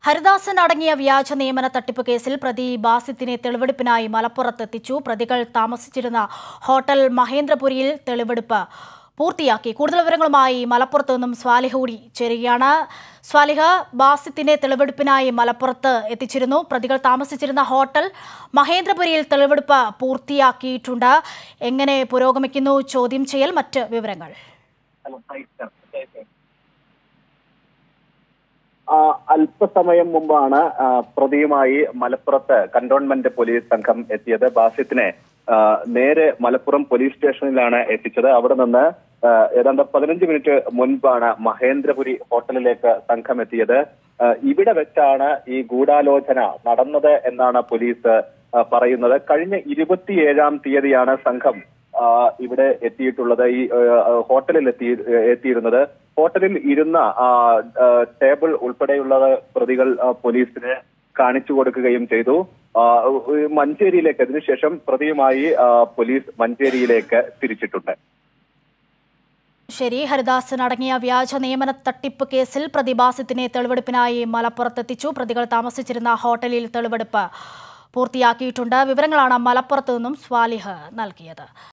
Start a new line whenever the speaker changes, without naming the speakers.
ഹരിദാസൻ അടങ്ങിയ വ്യാജ നിയമന തട്ടിപ്പ് കേസിൽ പ്രതി ബാസിത്തിനെ തെളിവെടുപ്പിനായി മലപ്പുറത്തെത്തിച്ചു പ്രതികൾ താമസിച്ചിരുന്ന ഹോട്ടൽ മഹേന്ദ്രപുരിയിൽ തെളിവെടുപ്പ് പൂർത്തിയാക്കി കൂടുതൽ വിവരങ്ങളുമായി മലപ്പുറത്ത് നിന്നും സ്വാലിഹ കൂടി ചേരുകയാണ് സ്വാലിഹ ബാസിത്തിനെ തെളിവെടുപ്പിനായി മലപ്പുറത്ത് എത്തിച്ചിരുന്നു പ്രതികൾ താമസിച്ചിരുന്ന ഹോട്ടൽ മഹേന്ദ്രപുരിയിൽ തെളിവെടുപ്പ് പൂർത്തിയാക്കിയിട്ടുണ്ട് എങ്ങനെ പുരോഗമിക്കുന്നു ചോദ്യം ചെയ്യൽ മറ്റ് വിവരങ്ങൾ
ആ, അല്പസമയം മുമ്പാണ് ആ, പ്രതിയുമായി മലപ്പുറത്ത് കന്റോൺമെന്റ് പോലീസ് സംഘം എത്തിയത് ബാസിത്തിനെ ആ, നേരെ മലപ്പുറം പോലീസ് സ്റ്റേഷനിലാണ് എത്തിച്ചത് അവിടെ നിന്ന് ആ, ഏതാണ്ട് പതിനഞ്ച് മിനിറ്റ് മുൻപാണ് മഹേന്ദ്രപുരി ഹോട്ടലിലേക്ക് സംഘം എത്തിയത് ആ, ഇവിടെ വെച്ചാണ് ഈ ഗൂഢാലോചന നടന്നത് എന്നാണ് പോലീസ് ആ, പറയുന്നത് കഴിഞ്ഞ ഇരുപത്തിയേഴാം തീയതിയാണ് സംഘം ആ, ഇവിടെ എത്തിയിട്ടുള്ളത് ഈ ആ, ഹോട്ടലിൽ എത്തി എത്തിയിരുന്നത് ഹോട്ടലിൽ ഇരുന്ന ആ, ആ, ടേബിൾ ഉൾപ്പെടെയുള്ള പ്രതികൾ ആ, പോലീസിന് കാണിച്ചു കൊടുക്കുകയും ചെയ്തു ആ, ഉ- മഞ്ചേരിയിലേക്ക് അതിനുശേഷം പ്രതിയുമായി ആ, പോലീസ് മഞ്ചേരിയിലേക്ക് തിരിച്ചിട്ടുണ്ട്
ശരി ഹരിദാസൻ അടങ്ങിയ വ്യാജ നിയമന തട്ടിപ്പ് കേസിൽ പ്രതിഭാസത്തിനെ തെളിവെടുപ്പിനായി മലപ്പുറത്തെത്തിച്ചു പ്രതികൾ താമസിച്ചിരുന്ന ഹോട്ടലിൽ തെളിവെടുപ്പ് പൂർത്തിയാക്കിയിട്ടുണ്ട് വിവരങ്ങളാണ് മലപ്പുറത്തു നിന്നും സ്വാലിഹ് നൽകിയത്